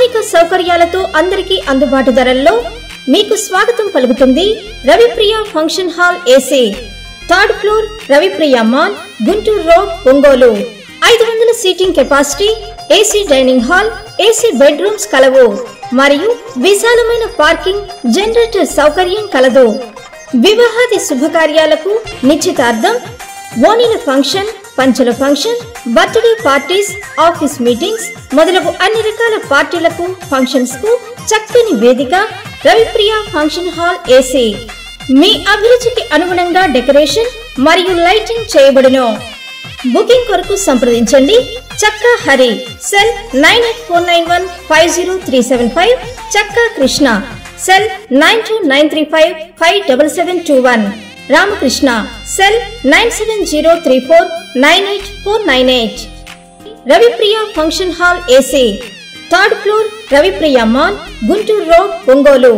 ఆధునిక సౌకర్యాలతో అందరికీ అందుబాటు ధరల్లో మీకు స్వాగతం పలుకుతుంది Ravipriya function hall AC third floor Ravipriya mall Guntur road Ongole ఐదు వందల seating capacity AC dining hall AC bedrooms కలవు మరియు విశాలమైన పార్కింగ్ జనరేటర్ సౌకర్యం కలదు వివాహాది శుభకార్యాలకు నిశ్చితార్థం ఓణీల ఫంక్షన్ పంచల function birthday parties office meetings మొదలగు అన్ని రకాల పార్టీలకు ఫంక్షన్స్ కు చక్కని వేదిక రవిప్రియ ఫంక్షన్ హాల్ ఏసీ మీ అభిరుచికి అనుగుణంగా డెకరేషన్ మరియు లైటింగ్ చేయబడును బుకింగ్ కొరకు సంప్రదించండి Chakka Hari cell nine eight four nine one five zero three seven five Chakka Krishna cell nine two nine three five five double seven two one Ramakrishna cell nine seven zero three four nine eight four nine eight Ravipriya function hall AC third floor Ravipriya mall Guntur road Ongole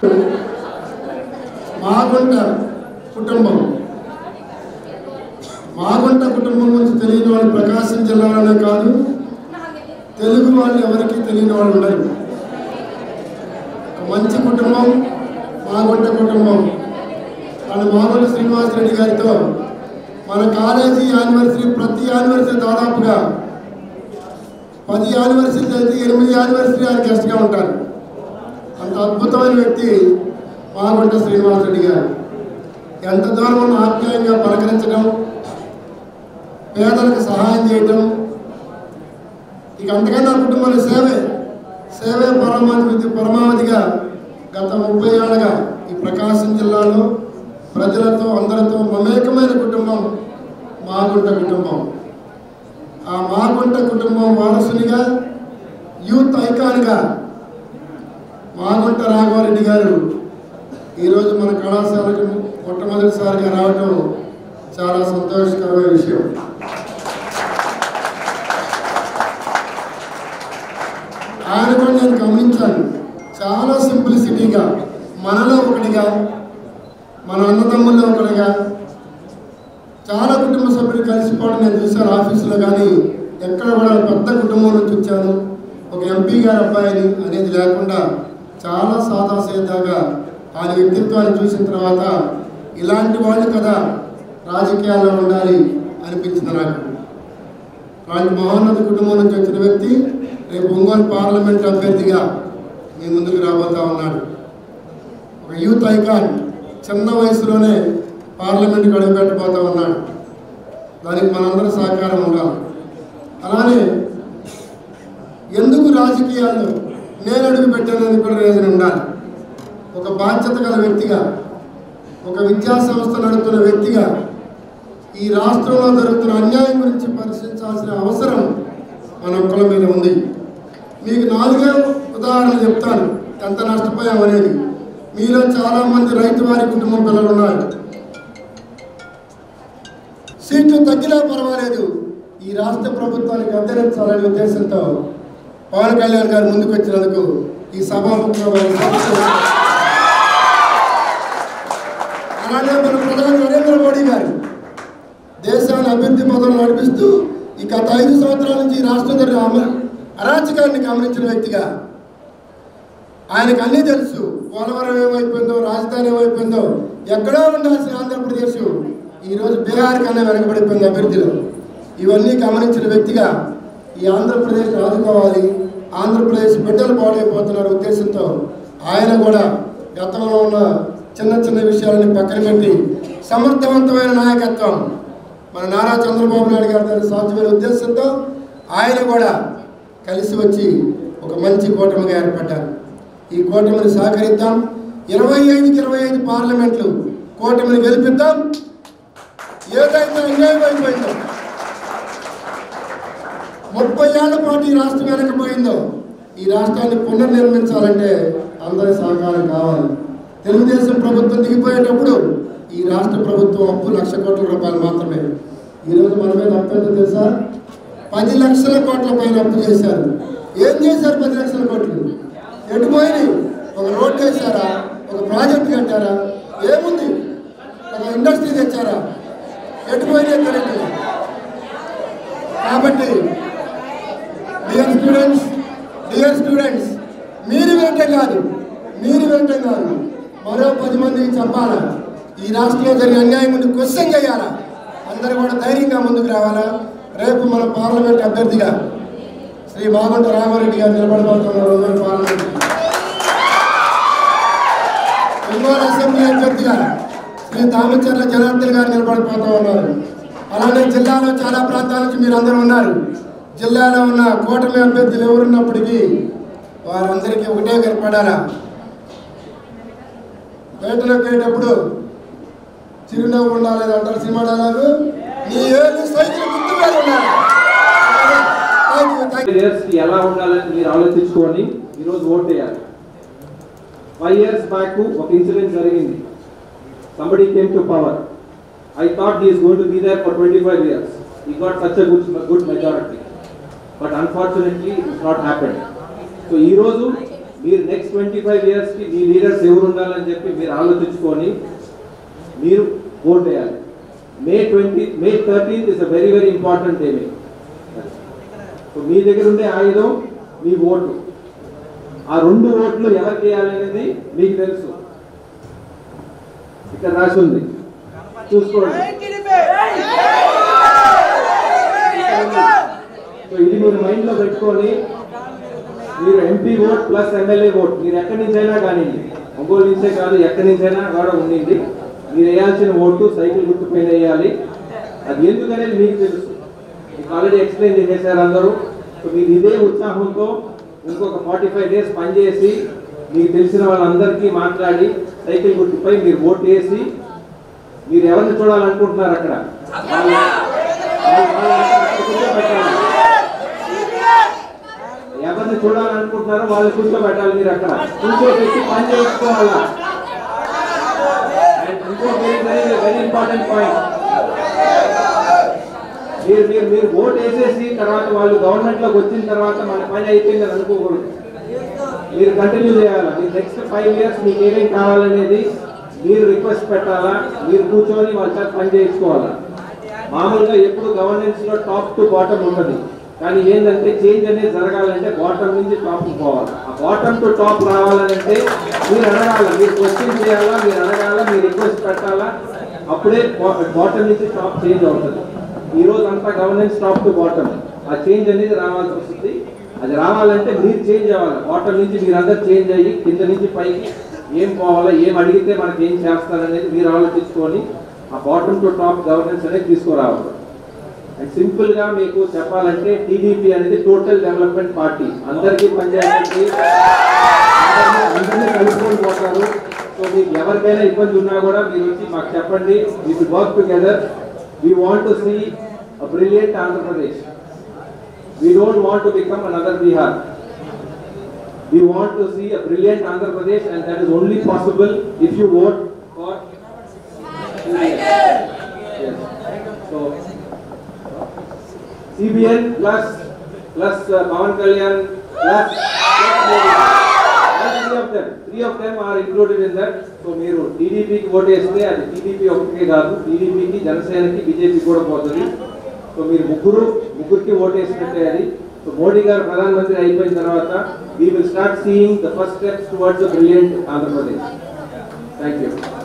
Magunta కుటుంబం మాగుంట కుటుంబం గురించి తెలియని వాళ్ళు ప్రకాశం జిల్లాలోనే కాదు తెలుగు వాళ్ళు ఎవరికి తెలియని వాళ్ళు ఉండరు ఒక మంచి కుటుంబం మాగుంట కుటుంబం మన మాగుంట శ్రీనివాసరెడ్డి గారితో మన కాలేజీ యానివర్సరీ ప్రతి యానివర్సరీ దాదాపుగా పది యానివర్సరీ అయితే ఎనిమిది యానివర్సరీ ఆయన గెస్ట్గా ఉంటారు అంత అద్భుతమైన వ్యక్తి మాగుంట శ్రీనివాసరెడ్డి గారు ఎంత దూరం ఉన్న ఆప్యాయంగా పలకరించడం పేదలకు సహాయం చేయటం ఇక అంతకన్నా కుటుంబాల సేవే సేవే పరమావధి పరమావధిగా గత ముప్పై ఏళ్ళగా ఈ ప్రకాశం జిల్లాలో ప్రజలతో అందరితో మమేకమైన కుటుంబం మాగుంట కుటుంబం ఆ మాగుంట కుటుంబం వారసునిగా యూత్ ఐకాన్గా మాగుంట రాఘవరెడ్డి గారు ఈరోజు మన కళాశాలకు మొట్టమొదటిసారిగా రావడం చాలా సంతోషకరమైన విషయం ఆయన కూడా నేను గమనించాను చాలా సింప్లిసిటీగా మనలో ఒకటిగా మన అన్నదమ్ముల్లో ఒకటిగా చాలా కుటుంబ సభ్యులు కలిసిపోవడం నేను చూశాను ఆఫీసులో కానీ ఎక్కడ కూడా పెద్ద కుటుంబం నుంచి వచ్చాను ఒక ఎంపీ గారి అబ్బాయిని అనేది లేకుండా చాలా సాదాసీదాగా ఆయన వ్యక్తిత్వాన్ని చూసిన తర్వాత ఇలాంటి వాళ్ళు కదా రాజకీయాల్లో ఉండాలి అనిపించింది నాకు అలాంటి మహోన్నత కుటుంబం నుంచి వచ్చిన వ్యక్తి రేపు ఒంగోలు పార్లమెంట్ అభ్యర్థిగా మీ ముందుకు రాబోతా ఉన్నాడు ఒక యూత్ ఐకాన్ చిన్న వయసులోనే పార్లమెంట్కి అడుగు పెట్టబోతా ఉన్నాడు దానికి మనందరం సహకారం ఉండాలి అలానే ఎందుకు రాజకీయాల్లో నేను అడుగు పెట్టానని కూడా రీజన్ ఉండాలి ఒక బాధ్యత గల వ్యక్తిగా ఒక విద్యా సంస్థ నడుపుతున్న వ్యక్తిగా ఈ రాష్ట్రంలో జరుగుతున్న అన్యాయం గురించి పరిశీలించాల్సిన అవసరం మన ఒక్కల మీద ఉంది మీకు నాలుగే ఉదాహరణలు చెప్తాను ఎంత నష్టపోయాం అనేది మీలో చాలా మంది రైతు వారి కుటుంబం పిల్లలు ఉన్నారు సీట్లు తగ్గినా పర్వాలేదు ఈ రాష్ట్ర ప్రభుత్వానికి అభ్యర్థించాలనే ఉద్దేశంతో పవన్ కళ్యాణ్ గారు ముందుకు వచ్చినందుకు ఈ సభాముఖంగా వారికి శుభాకాంక్షలు. అలానే మన ప్రధాని నరేంద్ర మోడీ గారు దేశాన్ని అభివృద్ధి పదవులు నడిపిస్తూ ఈ గత ఐదు సంవత్సరాల నుంచి ఈ రాష్ట్రం జరిగిన అమ- అరాచకాన్ని గమనించిన వ్యక్తిగా ఆయనకు అన్నీ తెలుసు పోలవరం ఏమైపోయిందో రాజధాని ఏమైపోయిందో ఎక్కడో ఉండాల్సిన ఆంధ్రప్రదేశ్ ఈరోజు బీహార్ కన్నా వెనకబడిపోయింది అభివృద్ధిలో ఇవన్నీ గమనించిన వ్యక్తిగా ఈ ఆంధ్రప్రదేశ్ ఆదుకోవాలి ఆంధ్రప్రదేశ్ బిడ్డలు పాడైపోతున్నారు ఉద్దేశంతో ఆయన కూడా గతంలో ఉన్న చిన్న చిన్న విషయాలని పక్కన పెట్టి సమర్థవంతమైన నాయకత్వం మన నారా చంద్రబాబు నాయుడు గారి దగ్గర సాధ్యమైన ఉద్దేశంతో ఆయన కూడా కలిసి వచ్చి ఒక మంచి కూటమిగా ఏర్పడ్డారు ఈ కూటమిని సహకరిద్దాం ఇరవై ఐదుకి ఇరవై ఐదు పార్లమెంట్లు కూటమిని గెలిపిద్దాం ఏదైతే అన్యాయం అయిపోయిందో ముప్పై ఏళ్ల పాటు ఈ రాష్ట్రం వెనకపోయిందో ఈ రాష్ట్రాన్ని పునర్నిర్మించాలంటే అందరి సహకారం కావాలి తెలుగుదేశం ప్రభుత్వం దిగిపోయేటప్పుడు ఈ రాష్ట్ర ప్రభుత్వం అప్పు లక్ష కోట్ల రూపాయలు మాత్రమే ఈరోజు మన మీద అప్పు ఎంత తెలుసా పది లక్షల కోట్ల పైన అప్పు చేశారు ఏం చేశారు పది లక్షల కోట్లు ఎటు పోయినాయి ఒక రోడ్డు వేశారా ఒక ప్రాజెక్ట్ కట్టారా ఏముంది ఒక ఇండస్ట్రీ తెచ్చారా ఎటు పోయినాయి తెలియదు కాబట్టి డియర్ స్టూడెంట్స్ డియర్ స్టూడెంట్స్ మీరు వినటం కాదు మీరు వినటం కాదు మరో పది మందికి చెప్పాలా ఈ రాష్ట్రంలో జరిగిన అన్యాయం ముందు క్వశ్చన్ చేయాలా అందరూ కూడా ధైర్యంగా ముందుకు రావాలా రేపు మన పార్లమెంట్ అభ్యర్థిగా శ్రీ మామంట రామారెడ్డి గారు నిలబడబోతున్నారు ఒంగోలు పార్లమెంట్ ఒంగోలు అసెంబ్లీ అభ్యర్థిగా శ్రీ తామచర్ల జనార్దన్ గారు నిలబడిపోతూ ఉన్నారు అలానే జిల్లాలో చాలా ప్రాంతాల నుంచి మీరు అందరూ ఉన్నారు జిల్లాలో ఉన్న కూటమి అభ్యర్థులు ఎవరున్నప్పటికీ వారందరికీ ఒకటే కనపడాలా బయటలోకి వెళ్ళేటప్పుడు చిరునవ్వు ఉండాలి అంటారు సినిమా డైలాగు నీ ఏళ్ళు సైకిల్ గుర్తు మీద ఉండాలి థ్యాంక్ యూ థ్యాంక్ ఇయర్స్ కి ఎలా ఉండాలని మీరు ఆలోచించుకొని ఈరోజు ఓట్ వేయాలి ఫైవ్ ఇయర్స్ బ్యాక్ ఒక ఇన్సిడెంట్ జరిగింది somebody came to power I thought he is going to be there for twenty five years he got such a good good majority but unfortunately it's not happen so ఈ రోజు మీరు next twenty five ఇయర్స్కి మీ leaders ఎవరు ఉండాలని చెప్పి మీరు ఆలోచించుకొని మీరు ఓట్ వేయాలి May twenty May thirteenth is a very very important day so మీ దగ్గర ఉండే ఆయుధం మీ ఓటు ఆ రెండు ఓట్లు ఎవరికి వేయాలి అనేది మీకు తెలుసు ఇక్కడ రాసి ఉంది చూసుకోండి సో ఇది మీరు మైండ్ లో పెట్టుకొని మీరు MP vote plus MLA vote మీరు ఎక్కడి నుంచైనా కానివ్వండి ఒంగోలు నుంచే కాదు ఎక్కడి నుంచైనా కూడా ఉండింది మీరు వేయాల్సిన ఓటు సైకిల్ గుర్తు పైన వేయాలి అది ఎందుకనేది మీకు తెలుసు మీకు ఆల్రెడీ ఎక్స్ప్లెయిన్ చేసేసారు అందరూ సో మీరు ఇదే ఉత్సాహంతో ఇంకొక ఫార్టీ ఫైవ్ డేస్ పనిచేసి మీకు తెలిసిన వాళ్ళందరికీ మాట్లాడి సైకిల్ గుర్తుపై మీరు ఓటు వేసి మీరు ఎవరిని చూడాలనుకుంటున్నారు అక్కడ వాళ్ళ- వాళ్ళ- వాళ్ళని అక్కడ కూర్చోబెట్టాలి. ఎవరిని చూడాలనుకుంటున్నారో వాళ్ళు కూర్చోబెట్టాలి మీరు అక్కడ కూర్చోబెట్టి పని చేసుకోవాలా And ఇంకో very very very important point మీరు మీరు మీరు ఓట్ వేసేసి తర్వాత వాళ్ళు గవర్నమెంట్ లోకి వచ్చిన తర్వాత మన పని అయిపోయిందని అనుకోకూడదు మీరు కంటిన్యూ చేయాలా మీరు నెక్స్ట్ ఫైవ్ ఇయర్స్ మీకు ఏమేమి కావాలనేది మీరు రిక్వెస్ట్ పెట్టాలా మీరు కూర్చొని వాళ్ళ చేత పని చేయించుకోవాలా మామూలుగా ఎప్పుడు గవర్నెన్స్ లో టాప్ టు బాటమ్ ఉంటుంది కానీ ఏంటంటే చేంజ్ అనేది జరగాలంటే బాటమ్ నుంచి టాప్ పోవాలి ఆ బాటమ్ టు టాప్ రావాలంటే మీరు అడగాల మీరు క్వశ్చన్ చేయాలా మీరు అడగాల మీరు రిక్వెస్ట్ పెట్టాలా అప్పుడే బాటమ్ నుంచి టాప్ చేంజ్ అవుతుంది ఈ రోజు అంతా గవర్నెన్స్ టాప్ టు బాటమ్ ఆ చేంజ్ అనేది రావాల్సి వస్తుంది అది రావాలంటే మీరు చేంజ్ అవ్వాలి బాటమ్ నుంచి మీరు అందరు చేంజ్ అయ్యి కింద నుంచి పైకి ఏం పోవాలో ఏం అడిగితే మనకి ఏం చేస్తారనేది మీరు ఆలోచించుకొని ఆ బాటమ్ టు టాప్ గవర్నెన్స్ అనేది తీసుకురావాలి అండ్ సింపుల్ గా మీకు చెప్పాలంటే టీడీపీ అనేది టోటల్ డెవలప్మెంట్ పార్టీ అందరికీ పనిచేయడానికి అందరినీ కలుపుకొని పోతారు సో మీకు ఎవరికైనా ఇబ్బంది ఉన్నా కూడా మీరు వచ్చి మాకు చెప్పండి with work together we want to see brilliant Andhra Pradesh we don't want to become another Bihar We want to see a brilliant Andhra Pradesh and that is only possible if you vote for CBN. Yes. So, CBN plus, plus uh, Pavan Kalyan plus, plus Modi. All three of them, three of them are included in that. So మీరు టీడీపీకి vote వేస్తే అది TDP ఒకటే కాదు టీడీపీకి జనసేనకి BJP కూడా పోతుంది సో మీరు ముగ్గురు ముగ్గురికి ఓటు వేసినట్టే అది సో మోడీ గారు ప్రధానమంత్రి అయిపోయిన తర్వాత we will start seeing the first steps towards brilliant Andhra Pradesh thank you